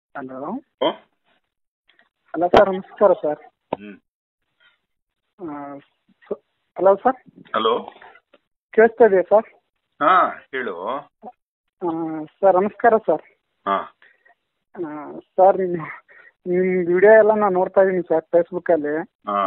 Hello oh hello sir ನಮಸ್ಕಾರ sir hmm hello sir hello ಕೇಳಿಸ್ತಾ ಇದೆಯಾ ಸರ್ ಹಾ ಹೇಳು ಸರ್ ನಮಸ್ಕಾರ ಸರ್ ಹಾ ಸರ್ ನಿಮ್ಮ ನಿಮ್ಮ ವಿಡಿಯೋ ಎಲ್ಲ ನಾನು ನೋಡ್ತಾ ಇದ್ದೀನಿ ಸರ್ ಫೇಸ್ಬುಕ್ಕಲ್ಲಿ ಹಾ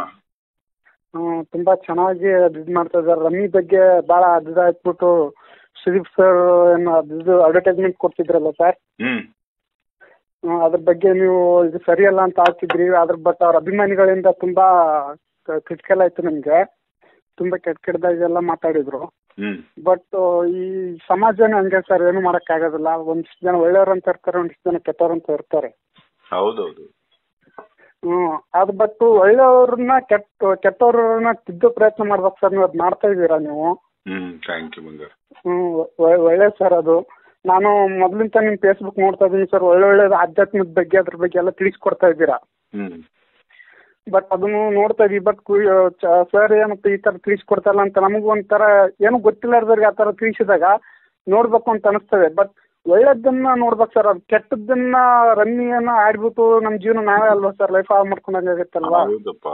ತುಂಬ ಚೆನ್ನಾಗಿ ಅದು ಇದು ಮಾಡ್ತಾ ಇದ್ದಾರೆ ರಮ್ಮಿ ಬಗ್ಗೆ ಭಾಳ ಅದು ಹಾಕ್ಬಿಟ್ಟು ಸುದೀಪ್ ಸರ್ ಏನೋ ಅದು ಇದು ಅಡ್ವರ್ಟೈಸ್ಮೆಂಟ್ ಕೊಡ್ತಿದ್ರಲ್ಲ ಸರ್ ಹ್ಮ್ ಅದ್ರ ಬಗ್ಗೆ ನೀವು ಇದು ಸರಿಯಲ್ಲ ಅಂತ ಹಾಕ್ತಿದ್ರಿ ಅದ್ರ ಬಟ್ ಅವ್ರ ಅಭಿಮಾನಿಗಳಿಂದ ತುಂಬ ಕ್ರಿಟಿಕಲ್ ಆಯಿತು ನಮಗೆ ತುಂಬ ಕೆಟ್ಟ ಕೆಟ್ಟದಾಗೆಲ್ಲ ಮಾತಾಡಿದರು ಹ್ಮ್ ಬಟ್ ಈ ಸಮಾಜನೇ ಹಂಗೆ ಸರ್ ಏನು ಮಾಡೋಕ್ಕಾಗೋದಿಲ್ಲ ಒಂದಿಷ್ಟು ಜನ ಒಳ್ಳೆಯವ್ರು ಅಂತ ಇರ್ತಾರೆ ಒಂದಿಷ್ಟು ಜನ ಕೆಟ್ಟವ್ರು ಅಂತ ಇರ್ತಾರೆ ಹೌದೌದು ಹ್ಞೂ ಅದು ಬಟ್ಟು ಒಳ್ಳೆಯವ್ರನ್ನ ಕೆಟ್ಟ ಕೆಟ್ಟವ್ರನ್ನ ತಿದ್ದೋ ಪ್ರಯತ್ನ ಮಾಡ್ಬೇಕು ಸರ್ ನೀವು ಅದು ಮಾಡ್ತಾ ಇದ್ದೀರಾ ನೀವು ಹ್ಮ್ ಥ್ಯಾಂಕ್ ಯು ಬಂಗಾರ ಹ್ಞೂ ಒಳ್ಳೆ ಸರ್ ಅದು ನಾನು ಮೊದಲಿಂದ ನಿಮ್ಮ ಫೇಸ್ಬುಕ್ ನೋಡ್ತಾ ಇದ್ದೀನಿ ಸರ್ ಒಳ್ಳೆ ಒಳ್ಳೆಯದು ಆಧ್ಯಾತ್ಮದ ಬಗ್ಗೆ ಅದ್ರ ಬಗ್ಗೆ ಎಲ್ಲ ತಿಳಿಸ್ಕೊಡ್ತಾ ಇದ್ದೀರಾ ಹ್ಮ್ ಬಟ್ ಅದನ್ನು ನೋಡ್ತಾ ಇದೀವಿ ಬಟ್ ಸರ್ ಏನಪ್ಪ ಈ ಥರ ತಿಳಿಸ್ಕೊಡ್ತಾರಲ್ಲ ಅಂತ ನಮಗೂ ಒಂಥರ ಏನೂ ಗೊತ್ತಿಲ್ಲಾರ್ದವ್ರಿಗೆ ಆ ಥರ ತಿಳಿಸಿದಾಗ ನೋಡ್ಬೇಕು ಅಂತ ಅನಿಸ್ತದೆ ಬಟ್ ಒಳ್ಳೇದನ್ನ ನೋಡ್ಬೇಕು ಸರ್ ಅದು ಕೆಟ್ಟದ್ದನ್ನ ರನ್ನಿಯನ್ನ ಆಡ್ಬಿಟ್ಟು ನಮ್ಮ ಜೀವನ ನಾವೇ ಅಲ್ವಾ ಸರ್ ಲೈಫ್ ಹಾಳು ಮಾಡ್ಕೊಂಡಾಗತ್ತಲ್ವಾ ಹೌದಪ್ಪ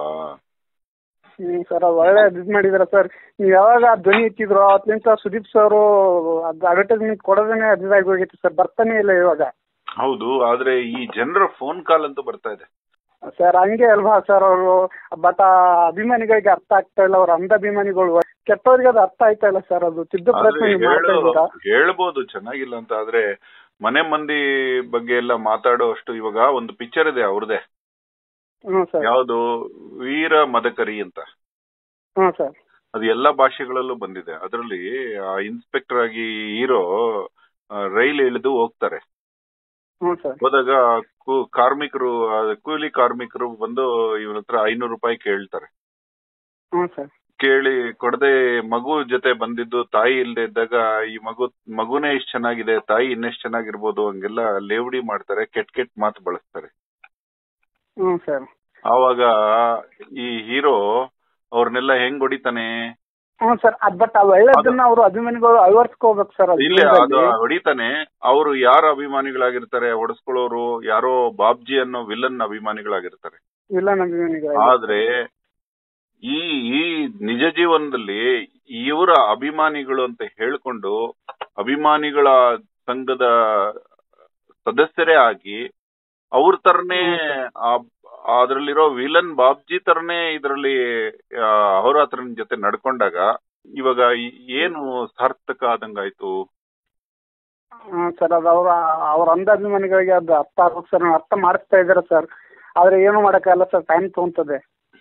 ಹ್ಞೂ ಸರ್ ಅದು ಒಳ್ಳೆ ಇದು ಮಾಡಿದಾರೆ ಸರ್ ನೀವು ಯಾವಾಗ ಆ ಧ್ವನಿ ಇಟ್ಟಿದ್ರು ಅವತ್ತಿಂದ ಸುದೀಪ್ ಸರ್ ಅದು ಅಡ್ವರ್ಟೈಸ್ಮೆಂಟ್ ಕೊಡೋದೇ ಅದು ಇದಾಗಿ ಹೋಗೈತೆ ಸರ್ ಬರ್ತಾನೆ ಇಲ್ಲ ಇವಾಗ ಹೌದು ಆದ್ರೆ ಈ ಜನರ ಫೋನ್ ಕಾಲ್ ಅಂತೂ ಬರ್ತಾ ಇದೆ ಸರ್ ಹಂಗೆ ಅಲ್ವಾ ಸರ್ ಅವರು ಬಟ್ ಆ ಅಭಿಮಾನಿಗಳಿಗೆ ಅರ್ಥ ಆಗ್ತಾ ಇಲ್ಲ ಅವ್ರ ಅಂಧ ಅಭಿಮಾನಿಗಳು ಕೆಟ್ಟವ್ರಿಗೆ ಅದು ಅರ್ಥ ಆಯ್ತಾ ಇಲ್ಲ ಸರ್ ಅದು ತಿದ್ದು ಆದ್ರೆ ಪ್ರಯತ್ನ ನೀವು ಮಾಡ್ತಾ ಹೇಳು ಇದ್ದೀರಾ ಹೇಳ್ಬೋದು ಚೆನ್ನಾಗಿಲ್ಲ ಅಂತ ಆದ್ರೆ ಮನೆ ಮಂದಿ ಬಗ್ಗೆ ಎಲ್ಲ ಮಾತಾಡೋ ಅಷ್ಟು ಇವಾಗ ಒಂದು ಪಿಕ್ಚರ್ ಇದೆ ಅವ್ರದೇ ಹ್ಞೂ ಸರ್ ಯಾವುದು ವೀರ ಮದಕರಿ ಅಂತ ಹ್ಞೂ ಸರ್ ಅದು ಎಲ್ಲ ಭಾಷೆಗಳಲ್ಲೂ ಬಂದಿದೆ ಅದರಲ್ಲಿ ಆ ಇನ್ಸ್ಪೆಕ್ಟರ್ ಆಗಿ ಹೀರೋ ರೈಲ್ ಇಳಿದು ಹೋಗ್ತಾರೆ ಹ್ಞೂ ಸರ್ ಹೋದಾಗ ಕು- ಕಾರ್ಮಿಕರು ಆ, ಕೂಲಿ ಕಾರ್ಮಿಕರು ಬಂದು ಇವನ ಹತ್ರ ಐನೂರು ರೂಪಾಯಿ ಕೇಳ್ತಾರೆ ಹ್ಞೂ ಸರ್ ಕೇಳಿ ಕೊಡದೆ ಮಗು ಜೊತೆ ಬಂದಿದ್ದು ತಾಯಿ ಇಲ್ಲದೆ ಇದ್ದಾಗ ಈ ಮಗು ಮಗುನೇ ಇಷ್ಟು ಚೆನ್ನಾಗಿದೆ ತಾಯಿ ಇನ್ನೆಷ್ಟು ಚೆನ್ನಾಗಿರ್ಬೋದು ಹಂಗೆಲ್ಲ ಲೇವಡಿ ಮಾಡ್ತಾರೆ ಕೆಟ್ಟ ಕೆಟ್ಟ ಮಾತು ಬಳಸ್ತಾರೆ ಹ್ಞೂ ಸರ್ ಆವಾಗ ಈ ಹೀರೋ ಅವ್ರನ್ನೆಲ್ಲ ಹೆಂಗ್ ಹೊಡಿತಾನೆ ಹ್ಞೂ ಸರ್ ಅದು ಬಟ್ ಆ ಒಳ್ಳೇದನ್ನ ಅವರು ಅಭಿಮಾನಿಗಳು ಅಳವಡಿಸ್ಕೋಬೇಕು ಸರ್ ಅದು ಇಲ್ಲ ಅದು ಜೀವನದಲ್ಲಿ. ಹೊಡಿತಾನೆ ಅವರು ಯಾರ ಅಭಿಮಾನಿಗಳಾಗಿರ್ತಾರೆ ಹೊಡೆಸ್ಕೊಳ್ಳೋರು ಯಾರೋ ಬಾಬ್ಜಿ ಅನ್ನೋ ವಿಲನ್ ಅಭಿಮಾನಿಗಳಾಗಿರ್ತಾರೆ ಇಲ್ಲ ನಮ್ಮ ಅಭಿಮಾನಿಗಳು ಆದ್ರೆ ಈ ಈ ನಿಜ ಜೀವನದಲ್ಲಿ ಇವರ ಅಭಿಮಾನಿಗಳು ಅಂತ ಹೇಳ್ಕೊಂಡು ಅಭಿಮಾನಿಗಳ ಸಂಘದ ಸದಸ್ಯರೇ ಆಗಿ ಅವ್ರ ತರನೇ ಅದ್ರಲ್ಲಿರೋ ವಿಲನ್ ಬಾಬ್ಜಿ ತರನೇ ಇದರಲ್ಲಿ ಅಹೋರಾತ್ರನ ಜೊತೆ ನಡ್ಕೊಂಡಾಗ ಇವಾಗ ಈ- ಏನು ಸಾರ್ಥಕ ಆದಂಗಾಯ್ತು ಹ್ಞೂ ಸರ್ ಅದು ಅವ್ರ ಅವ್ರ ಅಂಧ ಅಭಿಮಾನಿಗಳಿಗೆ ಅದು ಅರ್ಥ ಆಗ್ಬೇಕು ಸರ್ ನಾವು ಅರ್ಥ ಮಾಡಿಸ್ತಾ ಇದ್ದಾರೆ ಸರ್ ಆದರೆ ಏನು ಮಾಡೋಕ್ಕಾಗಲ್ಲ ಸರ್ ಟೈಮ್ ತೊಗೊತದೆ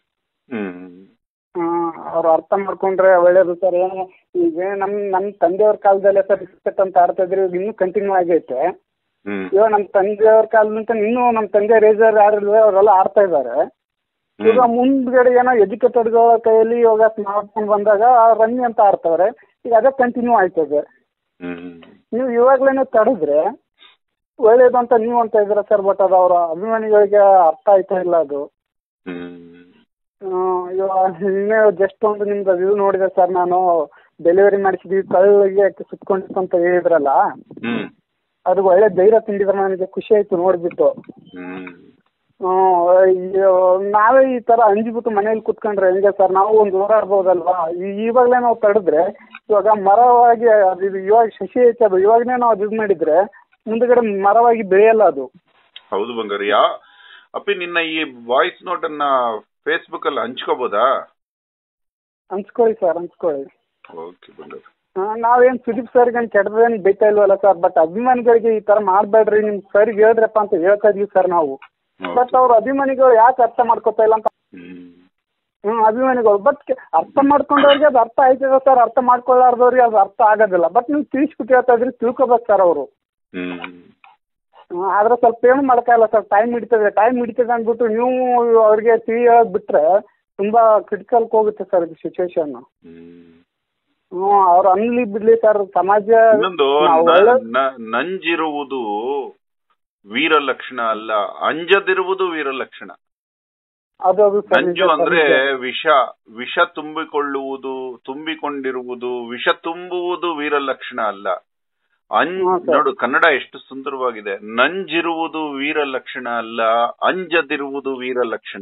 ಹ್ಮ್ ಅವ್ರು ಅರ್ಥ ಮಾಡ್ಕೊಂಡ್ರೆ ಒಳ್ಳೇದು ಸರ್ ಏನು ಈಗ ನಮ್ಮ ನಮ್ಮ ತಂದೆಯವ್ರ ಕಾಲದಲ್ಲೇ ಸರ್ ಕ್ರಿಕೆಟ್ ಅಂತ ಆಡ್ತಾ ಇದ್ರೆ ಇವಾಗ ಇನ್ನೂ ಕಂಟಿನ್ಯೂ ಆಗೈತೆ ಹ್ಮ್ ಇವಾಗ ನಮ್ಮ ತಂದೆಯವ್ರ ಕಾಲದಿಂದ ಇನ್ನೂ ನಮ್ಮ ತಂದೆ ರೇಜರ್ ಯಾರಿಲ್ವೇ ಅವರೆಲ್ಲ ಆಡ್ತಾ ಇದ್ದಾರೆ ಈಗ ಮುಂದ್ಗಡೆ ಏನೋ ಎಜುಕೇಟೆಡ್ಗಳ ಕೈಯಲ್ಲಿ ಇವಾಗ ಸ್ಮಾರ್ಟ್ ಫೋನ್ ಬಂದಾಗ ರನ್ನಿ ಅಂತ ಆಡ್ತವ್ರೆ ಈಗ ಅದೇ ಕಂಟಿನ್ಯೂ ಆಯ್ತದೆ ಹ್ಮ್ ನೀವು ಇವಾಗ್ಲೇನೆ ತಡೆದ್ರೆ ಒಳ್ಳೇದು ಅಂತ ನೀವು ಅಂತ ಇದ್ದೀರಾ ಸರ್ ಬಟ್ ಅದು ಅವರ ಅಭಿಮಾನಿಗಳಿಗೆ ಅರ್ಥ ಆಯ್ತಾ ಇಲ್ಲ ಅದು ಹ್ಮ್ ಹ್ಮ್, ಇವಾಗ ಇನ್ನೇ ಜಸ್ಟ್ ಒಂದು ನಿಮ್ದು ಅದು ಇದು ನೋಡಿದೆ ಸರ್ ನಾನು ಡೆಲಿವರಿ ಮಾಡಿಸಿದ್ವಿ ಕಳ್ಳಿಗೆ ಸುತ್ಕೊಂಡಿತ್ತು ಅಂತ ಹೇಳಿದ್ರಲ್ಲ ಹ್ಮ್ ಅದು ಒಳ್ಳೆ ಧೈರ್ಯ ತುಂಬಿದ್ರೆ ನನಗೆ ಖುಷಿ ಆಯ್ತು ನೋಡ್ಬಿಟ್ಟು ಹ್ಮ್ ಹ್ಮ್, ಅಯ್ಯೋ, ನಾವೇ ಈ ತರ ಅಂಜಿಬಿಟ್ಟು ಮನೇಲಿ ಕುತ್ಕೊಂಡ್ರೆ ಹೆಂಗೆ ಸರ್ ನಾವು ಒಂದು ಹೋರಾಡ್ಬೋದಲ್ವಾ ಈ- ಇವಾಗಲೇ ನಾವು ತಡೆದ್ರೆ ಇವಾಗ ಮರವಾಗಿ ಅದು ಇದು ಇವಾಗ ಶಶಿ ಐತೆ ಅದು ಇವಾಗನೇ ನಾವು ಅದು ಇದು ಮಾಡಿದ್ರೆ ಮುಂದಗಡೆ ಮರವಾಗಿ ಬೆಳೆಯಲ್ಲ ಅದು ಹೌದು ಬಂಗಾರ ಯಾ ಅಪ್ಪಿ ನಿನ್ನ ಈ ವಾಯ್ಸ್ ನೋಟ್ ಅನ್ನ ಫೇಸ್ಬುಕ್ ಅಲ್ಲಿ ಹಂಚ್ಕೋಬೋದಾ ಹಂಚ್ಕೊಳ್ಳಿ ಸರ್ ಹಂಚ್ಕೊಳ್ಳಿ ಓಕೆ ಬಂಗಾರ ಆ, ನಾವೇನ್ ಸುದೀಪ್ ಸರ್ಗೇನು ಕೆಟ್ಟದೇನು ಬೈತಾ ಇಲ್ವಲ್ಲ ಸರ್ ಬಟ್ ಅಭಿಮಾನಿಗಳಿಗೆ ಈ ತರ ಮಾಡಬೇಡ್ರಿ ನಿಮ್ ಸರ್ಗೆ ಹೇಳಿದ್ರಪ್ಪ ಅಂತ ಹೇಳ್ತಾ ಇದ್ವಿ ಸರ್ ನಾವು ಬಟ್ ಅವ್ರ ಅಭಿಮಾನಿಗಳು ಯಾಕೆ ಅರ್ಥ ಮಾಡ್ಕೊತಾ ಇಲ್ಲ ಅಂತ ಹ್ಮ್ ಹ್ಮ್ ಅಭಿಮಾನಿಗಳು ಬಟ್ ಅರ್ಥ ಮಾಡ್ಕೊಂಡವ್ರಿಗೆ ಅದು ಅರ್ಥ ಆಯ್ತದ ಸರ್ ಅರ್ಥ ಮಾಡ್ಕೊಳ್ಳಾರ್ದವ್ರಿಗೆ ಅದು ಅರ್ಥ ಆಗೋದಿಲ್ಲ ಬಟ್ ನೀವು ತಿಳಿಸ್ಬಿಟ್ಟು ಹೇಳ್ತಾ ಇದ್ರಿ ತಿಳ್ಕೊಬೇಕು ಸರ್ ಅವರು ಹ್ಮ್ ಆದ್ರೆ ಸ್ವಲ್ಪ ಏನು ಮಾಡೋಕ್ಕಾಗಲ್ಲ ಸರ್ ಟೈಮ್ ಹಿಡಿತದೆ ಟೈಮ್ ಹಿಡಿತದೆ ಅಂದ್ಬಿಟ್ಟು ನೀವು ಅವ್ರಿಗೆ ತಿಳಿ ಹೇಳೋದು ಬಿಟ್ರೆ ತುಂಬಾ ಕ್ರಿಟಿಕಲ್ಗೆ ಹೋಗುತ್ತೆ ಸರ್ ಇದು ಸಿಚುವೇಶನ್ ಹ್ಮ್ ಹ್ಞೂ ಅವ್ರು ಅನ್ಲಿ ಬಿಡ್ಲಿ ಸರ್ ಸಮಾಜ ಇನ್ನೊಂದು ನಾವು ನ- ಒಳ್ಳೆ ನ- ನಂಜಿರುವುದು ವೀರ ಲಕ್ಷಣ ಅಲ್ಲ ಅಂಜದಿರುವುದು ವೀರ ಲಕ್ಷಣ ಅದು ಅದು ಸರ್ ನಂಜು ನಿಜ ಸರ್, ಅಂದ್ರೆ ನಿಜ. ವಿಷ ವಿಷ ತುಂಬಿಕೊಳ್ಳುವುದು ತುಂಬಿಕೊಂಡಿರುವುದು ವಿಷ ತುಂಬುವುದು ವೀರ ಲಕ್ಷಣ ಅಲ್ಲ ಅಂ ಹಾ, ಸರ್. ನೋಡು ಕನ್ನಡ ಎಷ್ಟು ಸುಂದರವಾಗಿದೆ ನಂಜಿರುವುದು ವೀರ ಲಕ್ಷಣ ಅಲ್ಲ ಅಂಜದಿರುವುದು ವೀರ ಲಕ್ಷಣ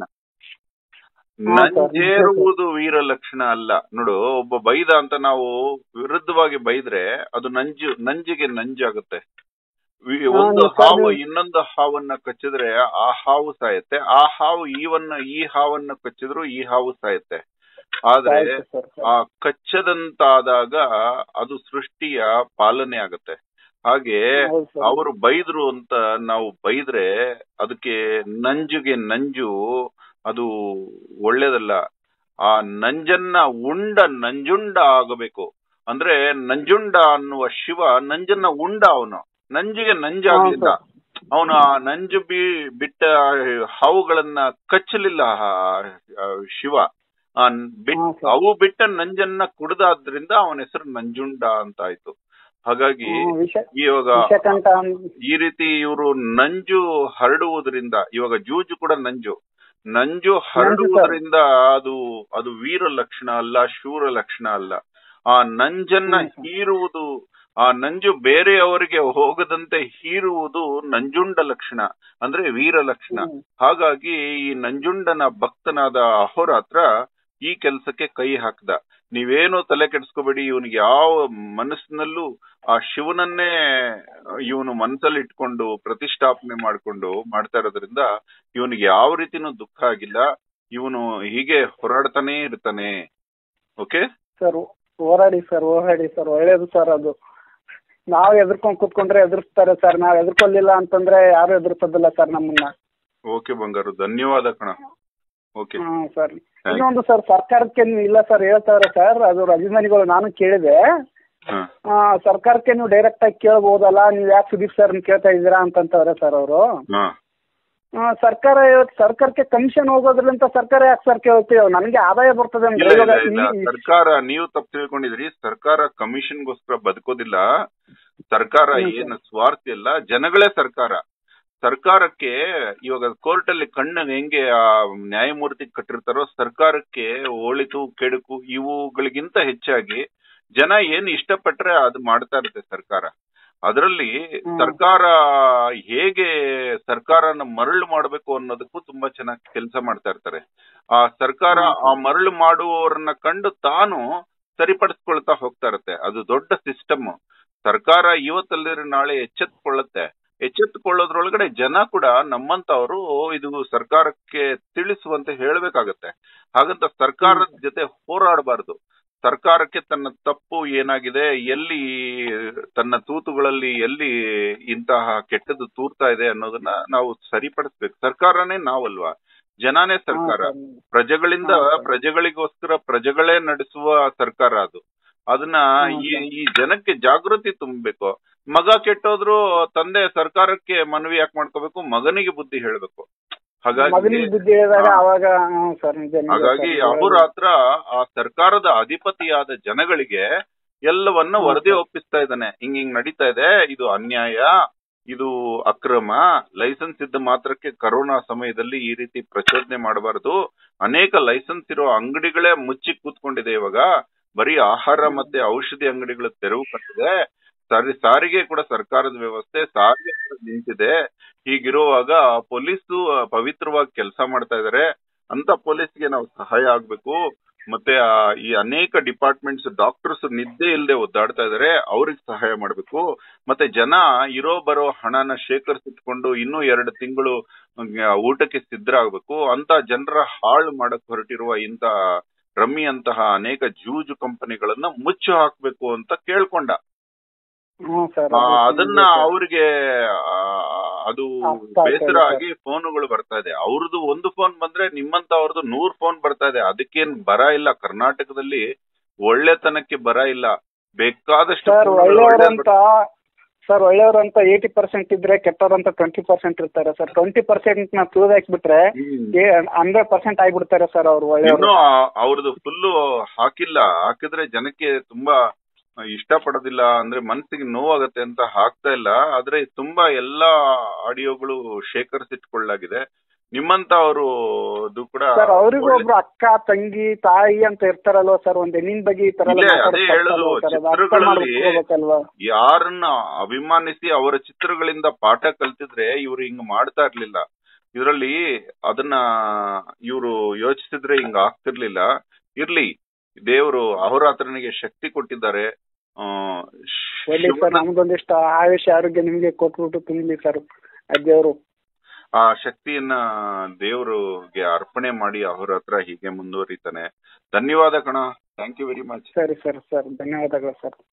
ಹಾ, ಸರ್. ನಂಜೇರುವುದು ವೀರ ಲಕ್ಷಣ ಅಲ್ಲ ನೋಡು ಒಬ್ಬ ಬೈದ ಅಂತ ನಾವು ವಿರುದ್ಧವಾಗಿ ಬೈದ್ರೆ ಅದು ನಂಜು ನಂಜಿಗೆ ನಂಜಾಗುತ್ತೆ ವಿ- ಹಾ, ಒಂದು ನೀವು ಹಾವು ಸರ್ ಇನ್ನೊಂದು ಹಾವನ್ನ ಕಚ್ಚಿದ್ರೆ ಆ ಹಾವು ಸಾಯುತ್ತೆ ಆ ಹಾವು ಈವನ್ನ ಈ ಹಾವನ್ನ ಕಚ್ಚಿದ್ರು ಈ ಹಾವು ಸಾಯುತ್ತೆ ಆದ್ರೆ ಆಯ್ತು ಸರ್ ಆ ಕಚ್ಚದಂತಾದಾಗ ಅದು ಸೃಷ್ಟಿಯ ಪಾಲನೆ ಆಗತ್ತೆ ಹಾಗೆ ಹೌದು ಸರ್ ಅವರು ಬೈದ್ರು ಅಂತ ನಾವು ಬೈದ್ರೆ ಅದಕ್ಕೆ ನಂಜುಗೆ ನಂಜು ಅದು ಒಳ್ಳೇದಲ್ಲ ಆ ನಂಜನ್ನ ಉಂಡ ನಂಜುಂಡ ಆಗಬೇಕು ಅಂದ್ರೆ ನಂಜುಂಡ ಅನ್ನುವ ಶಿವ ನಂಜನ್ನ ಉಂಡ ಅವನು ನಂಜಿಗೆ ನಂಜಾಗ್ಲಿಲ್ಲ ಹಾ, ಅವನು ಆ ನಂಜು ಬಿ ಬಿಟ್ಟ ಹಾವುಗಳನ್ನ ಕಚ್ಚಲಿಲ್ಲ ಆ- ಆ ಶಿವ ಆ ಬಿಟ್ ಹಾ, ಸರ್. ಅವು ಬಿಟ್ಟ ನಂಜನ್ನ ಕುಡ್ದಾದ್ರಿಂದ ಅವನ ಹೆಸರು ನಂಜುಂಡ ಅಂತ ಆಯ್ತು ಹಾಗಾಗಿ ಹ್ಮ್, ವಿಷ ಇವಾಗ ವಿಷಕಂಠ ಅನ್- ಈ ರೀತಿ ಇವರು ನಂಜು ಹರಡುವುದರಿಂದ ಇವಾಗ ಜೂಜು ಕೂಡ ನಂಜು ನಂಜು ಹರಡುವುದರಿಂದ ಅದು ಅದು ವೀರ ಲಕ್ಷಣ ಅಲ್ಲ ಶೂರ ಲಕ್ಷಣ ಅಲ್ಲ ಆ ನಂಜನ್ನ ಹ್ಮ್ ಸರ್. ಹೀರುವುದು ಆ ನಂಜು ಬೇರೆಯವರಿಗೆ ಹೋಗದಂತೆ ಹೀರುವುದು ನಂಜುಂಡ ಲಕ್ಷಣ ಅಂದ್ರೆ ವೀರ ಲಕ್ಷಣ ಹ್ಮ್. ಹಾಗಾಗಿ ಈ ನಂಜುಂಡನ ಭಕ್ತನಾದ ಅಹೋರಾತ್ರ ಈ ಕೆಲಸಕ್ಕೆ ಕೈ ಹಾಕ್ದ ನೀವೇನು ತಲೆ ಕೆಡಿಸ್ಕೋಬೇಡಿ ಇವನಿಗೆ ಯಾವ ಮನಸ್ಸಿನಲ್ಲೂ ಆ ಶಿವನನ್ನೇ ಇವನು ಮನಸ್ಸಲ್ಲಿ ಇಟ್ಕೊಂಡು ಪ್ರತಿಷ್ಠಾಪನೆ ಮಾಡ್ಕೊಂಡು ಮಾಡ್ತಾ ಇರೋದ್ರಿಂದ ಇವನಿಗೆ ಯಾವ ರೀತಿನೂ ದುಃಖ ಆಗಿಲ್ಲ ಇವನು ಹೀಗೆ ಹೋರಾಡ್ತಾನೆ ಇರ್ತಾನೆ ಓಕೆ ಸರ್ ಹೋರಾಡಿ ಸರ್ ಹೋರಾಡಿ ಸರ್ ಒಳ್ಳೇದು ಸರ್ ಅದು ನಾವು ಎದುರ್ಕೊಂಡ್ ಕೂತ್ಕೊಂಡ್ರೆ ಎದುರಿಸ್ತಾರೆ ಸರ್ ನಾವ್ ಎದುರ್ಕೊಲಿಲ್ಲ ಅಂತಂದ್ರೆ ಯಾರು ಎದುರ್ಸೋದಿಲ್ಲ ಸರ್ ನಮ್ಮನ್ನ ಓಕೆ ಬಂಗಾರು ಧನ್ಯವಾದ ಕಣ ಓಕೆ ಹ್ಮ್ ಸರ್ ಇನ್ನೊಂದು ಸರ್ ಸರ್ಕಾರಕ್ಕೆ ನೀವು ಇಲ್ಲ ಸರ್ ಹೇಳ್ತಾರೆ ಸರ್ ಅದು ಅಭಿಮಾನಿಗಳು ನಾನು ಕೇಳಿದೆ ಹಾ ಆ, ಸರ್ಕಾರಕ್ಕೆ ನೀವು ಡೈರೆಕ್ಟ್ ಆಗಿ ಕೇಳ್ಬೋದಲ್ಲ ನೀವು ಯಾಕೆ ಸುದೀಪ್ ಸರ್ ಕೇಳ್ತಾ ಇದ್ದೀರಾ ಅಂತಂತವ್ರೆ ಸರ್ ಅವರು ಹಾ ಸರ್ಕಾರ ಇವತ್ತು ಸರ್ಕಾರಕ್ಕೆ ಕಮಿಷನ್ ಹೋಗೋದ್ರಿಂದ ಸರ್ಕಾರ ಯಾಕೆ ಸರ್ ಕೇಳ್ತೀವಿ ನನಗೆ ಆದಾಯ ಬರ್ತದೆ ಅಂದ್ರೆ ಇಲ್ಲ ಇಲ್ಲ ಇವಾಗ ಇಲ್ಲ ಈ- ಸರ್ಕಾರ ನೀವು ತಪ್ಪು ತಿಳ್ಕೊಂಡಿದ್ರಿ ಸರ್ಕಾರ ಕಮಿಷನ್ಗೋಸ್ಕರ ಬದುಕೋದಿಲ್ಲ ಸರ್ಕಾರ ಹ್ಮ್ ಸರ್. ಏನು ಸ್ವಾರ್ಥಿ ಅಲ್ಲ ಜನಗಳೇ ಸರ್ಕಾರ ಸರ್ಕಾರಕ್ಕೆ ಇವಾಗ ಕೋರ್ಟ್ ಅಲ್ಲಿ ಕಣ್ಣು ಹೆಂಗೆ ಆ ನ್ಯಾಯಮೂರ್ತಿ ಕಟ್ಟಿರ್ತಾರೋ ಸರ್ಕಾರಕ್ಕೆ ಒಳಿತು ಕೆಡುಕು ಇವುಗಳಿಗಿಂತ ಹೆಚ್ಚಾಗಿ ಜನ ಏನ್ ಇಷ್ಟಪಟ್ರೆ ಅದು ಮಾಡ್ತಾ ಇರುತ್ತೆ ಸರ್ಕಾರ ಅದರಲ್ಲಿ ಹ್ಮ್. ಸರ್ಕಾರ ಹೇಗೆ ಸರ್ಕಾರನ ಮರಳು ಮಾಡಬೇಕು ಅನ್ನೋದಕ್ಕೂ ತುಂಬಾ ಚೆನ್ನಾಗಿ ಕೆಲಸ ಮಾಡ್ತಾ ಇರ್ತಾರೆ ಆ ಸರ್ಕಾರ ಹ್ಮ್. ಆ ಮರಳು ಮಾಡುವವರನ್ನ ಕಂಡು ತಾನು ಸರಿಪಡಿಸ್ಕೊಳ್ತಾ ಹೋಗ್ತಾ ಇರುತ್ತೆ ಅದು ದೊಡ್ಡ ಸಿಸ್ಟಮ್ ಸರ್ಕಾರ ಇವತ್ತಲ್ಲದ್ರೆ ನಾಳೆ ಎಚ್ಚೆತ್ಕೊಳ್ಳುತ್ತೆ ಎಚ್ಚೆತ್ತುಕೊಳ್ಳೋದ್ರೊಳಗಡೆ ಜನ ಕೂಡ ನಮ್ಮಂತವರು ಇದು ಸರ್ಕಾರಕ್ಕೆ ತಿಳಿಸುವಂತೆ ಹೇಳ್ಬೇಕಾಗತ್ತೆ ಹಾಗಂತ ಸರ್ಕಾರದ ಜೊತೆ ಹೋರಾಡಬಾರ್ದು ಸರ್ಕಾರಕ್ಕೆ ತನ್ನ ತಪ್ಪು ಏನಾಗಿದೆ ಎಲ್ಲಿ ತನ್ನ ತೂತುಗಳಲ್ಲಿ ಎಲ್ಲಿ ಇಂತಹ ಕೆಟ್ಟದ್ದು ತೂರ್ತಾ ಇದೆ ಅನ್ನೋದನ್ನ ನಾವು ಸರಿಪಡಿಸ್ಬೇಕು ಸರ್ಕಾರನೇ ನಾವಲ್ವಾ ಜನನೇ ಸರ್ಕಾರ ಹಾ, ಸರ್. ಪ್ರಜೆಗಳಿಂದ ಹಾ, ಸರ್. ಪ್ರಜೆಗಳಿಗೋಸ್ಕರ ಪ್ರಜೆಗಳೇ ನಡೆಸುವ ಸರ್ಕಾರ ಅದು ಅದನ್ನ ಹ್ಮ್, ಈ ಸರ್. ಈ ಜನಕ್ಕೆ ಜಾಗೃತಿ ತುಂಬಬೇಕು ಮಗ ಕೆಟ್ಟೋದ್ರು ತಂದೆ ಸರ್ಕಾರಕ್ಕೆ ಮನವಿ ಯಾಕೆ ಮಾಡ್ಕೋಬೇಕು ಮಗನಿಗೆ ಬುದ್ಧಿ ಹೇಳ್ಬೇಕು ಹಾಗಾಗಿ ಮಗನಿಗೆ ಬುದ್ಧಿ ಹೇಳಿದಾಗ ಹಾ. ಅವಾಗ ಹ್ಮ್ ಸರ್ ನಿಜ ನಿಜ ಹಾಗಾಗಿ ಸರ್. ಅಹೋರಾತ್ರ ಆ ಸರ್ಕಾರದ ಅಧಿಪತಿಯಾದ ಜನಗಳಿಗೆ ಎಲ್ಲವನ್ನ ಹ್ಮ್, ವರದಿ ಸರ್. ಒಪ್ಪಿಸ್ತಾ ಇದ್ದಾನೆ ಹಿಂಗ್ ಹಿಂಗ್ ನಡೀತಾ ಇದೆ ಇದು ಅನ್ಯಾಯ ಇದು ಅಕ್ರಮ ಲೈಸೆನ್ಸ್ ಇದ್ದ ಮಾತ್ರಕ್ಕೆ ಕರೋನಾ ಸಮಯದಲ್ಲಿ ಈ ರೀತಿ ಪ್ರಚೋದನೆ ಮಾಡಬಾರದು ಅನೇಕ ಲೈಸೆನ್ಸ್ ಇರೋ ಅಂಗಡಿಗಳೇ ಮುಚ್ಚಿ ಕೂತ್ಕೊಂಡಿದೆ ಇವಾಗ ಬರೀ ಆಹಾರ ಮತ್ತೆ ಔಷಧಿ ಅಂಗಡಿಗಳು ತೆರವು ಕಂಡಿದೆ ಸಾರಿ ಸಾರಿಗೆ ಕೂಡ ಸರ್ಕಾರದ ವ್ಯವಸ್ಥೆ ಸಾರಿಗೆ ಕೂಡ ನಿಂತಿದೆ ಹೀಗಿರುವಾಗ ಪೊಲೀಸು ಪವಿತ್ರವಾಗಿ ಕೆಲಸ ಮಾಡ್ತಾ ಇದಾರೆ ಅಂತ ಪೊಲೀಸ್ಗೆ ನಾವು ಸಹಾಯ ಆಗ್ಬೇಕು ಮತ್ತೆ ಆ, ಈ ಅನೇಕ ಡಿಪಾರ್ಟ್ಮೆಂಟ್ಸ್ ಡಾಕ್ಟರ್ಸ್ ನಿದ್ದೆ ಇಲ್ಲದೆ ಒದ್ದಾಡ್ತಾ ಇದಾರೆ ಅವ್ರಿಗೆ ಸಹಾಯ ಮಾಡ್ಬೇಕು ಮತ್ತೆ ಜನ ಇರೋ ಬರೋ ಹಣನ ಶೇಖರಿಸಿಟ್ಕೊಂಡು ಇನ್ನೂ ಎರಡು ತಿಂಗಳು ಊಟಕ್ಕೆ ಸಿದ್ಧರಾಗಬೇಕು ಅಂತ ಜನರ ಹಾಳು ಮಾಡಕ್ ಹೊರಟಿರುವ ಇಂತ ರಮ್ಮಿ ಅಂತಹ ಅನೇಕ ಜೂಜು ಕಂಪನಿಗಳನ್ನ ಮುಚ್ಚು ಹಾಕ್ಬೇಕು ಅಂತ ಕೇಳ್ಕೊಂಡ ಹ್ಮ್ ಸರ್ ಆ, ಅದು ಅದನ್ನ ನಿಜ ಸರ್. ಅವ್ರಿಗೆ ಆ, ಅದು ಅರ್ಥ ಆಗ್ತಾ ಇದೆ ಬೇಸರ ಸರ್. ಆಗಿ ಫೋನುಗಳು ಬರ್ತಾ ಇದೆ ಅವ್ರದ್ದು ಒಂದು ಫೋನ್ ಬಂದ್ರೆ ನಿಮ್ಮಂತ ಅವ್ರದ್ದು ನೂರ್ ಫೋನ್ ಬರ್ತಾ ಇದೆ ಅದಕ್ಕೇನ್ ಬರ ಇಲ್ಲ ಕರ್ನಾಟಕದಲ್ಲಿ ಒಳ್ಳೆತನಕ್ಕೆ ಬರ ಇಲ್ಲ ಬೇಕಾದಷ್ಟು ಸರ್ ಫೋನ್ಗಳು ಒಳ್ಳೆಯವರು ಒಳ್ಳೆ ಅಂತ ಸರ್ ಒಳ್ಳೆಯವರು ಅಂತ ಏಯ್ಟಿ ಪರ್ಸೆಂಟ್ ಇದ್ರೆ ಕೆಟ್ಟವ್ರು ಅಂತ ಟ್ವೆಂಟಿ ಪರ್ಸೆಂಟ್ ಇರ್ತಾರೆ ಸರ್ ಟ್ವೆಂಟಿ ಪರ್ಸೆಂಟ್ ನ ತುಳಿದು ಹಾಕ್ಬಿಟ್ರೆ ಹ್ಮ್. ಹಂಡ್ರೆಡ್ ಪರ್ಸೆಂಟ್ ಆಗ್ಬಿಡ್ತಾರೆ ಸರ್ ಅವ್ರು ಒಳ್ಳೆಯವರು ಇನ್ನು ಆ- ಅವ್ರದ್ದು ಫುಲ್ಲು ಹಾಕಿಲ್ಲ ಹಾಕಿದ್ರೆ ಜನಕ್ಕೆ ತುಂಬಾ ಇಷ್ಟ ಪಡೋದಿಲ್ಲ ಅಂದ್ರೆ ಮನ್ಸಿಗೆ ನೋವಾಗತ್ತೆ ಅಂತ ಹಾಕ್ತಾ ಇಲ್ಲ ಆದ್ರೆ ತುಂಬಾ ಎಲ್ಲಾ ಆಡಿಯೋಗಳು ಶೇಖರಿಸಿಟ್ಕೊಳ್ಳಾಗಿದೆ ನಿಮ್ಮಂತ ಅವರು ಇದು ಕೂಡ ಸರ್ ಅವ್ರಿಗೂ ಒಳ್ಳೆ- ಒಬ್ರು ಅಕ್ಕ ತಂಗಿ ತಾಯಿ ಅಂತ ಇರ್ತಾರಲ್ವಾ ಸರ್ ಒಂದ್ ಹೆಣ್ಣಿನ ಬಗ್ಗೆ ಈ ತರ ಎಲ್ಲ ಇಲ್ಲೇ ಮಾತಾಡೋದು ಅದೇ ತಪ್ಪಲ್ವಾ ಹೇಳುದು, ಸರ್? ಅದು ಅರ್ಥ ಚಿತ್ರಗಳಲ್ಲಿ ಮಾಡ್ಕೋಬೇಕಲ್ವಾ ಯಾರನ್ನ ಅಭಿಮಾನಿಸಿ ಅವರ ಚಿತ್ರಗಳಿಂದ ಪಾಠ ಕಲ್ತಿದ್ರೆ ಇವ್ರು ಹಿಂಗ್ ಮಾಡ್ತಾ ಇರ್ಲಿಲ್ಲ ಇದರಲ್ಲಿ ಅದನ್ನ ಇವರು ಯೋಚಿಸಿದ್ರೆ ಹಿಂಗ ಆಗ್ತಿರ್ಲಿಲ್ಲ ಇರ್ಲಿ ದೇವರು ಅಹೋರಾತ್ರನಿಗೆ ಶಕ್ತಿ ಕೊಟ್ಟಿದ್ದಾರೆ ಆ, ಒಳ್ಳೆ ಸರ್ ಶಿವನ- ನಮ್ದೊಂದಿಷ್ಟು ಆಯುಷ ಆರೋಗ್ಯ ನಿಮ್ಗೆ ಕೊಟ್ಬಿಟ್ಟು ತುಂಬಲಿ ಸರ್ ದೇವರು ಆ ಶಕ್ತಿಯನ್ನ ದೇವರಿಗೆ ಅರ್ಪಣೆ ಮಾಡಿ ಅಹೋರಾತ್ರ ಹೀಗೆ ಮುಂದುವರಿತಾನೆ ಧನ್ಯವಾದ ಕಣ ಥ್ಯಾಂಕ್ ಯು ವೆರಿ ಮಚ್ ಸರಿ ಸರ್ ಸರ್ ಧನ್ಯವಾದಗಳು ಸರ್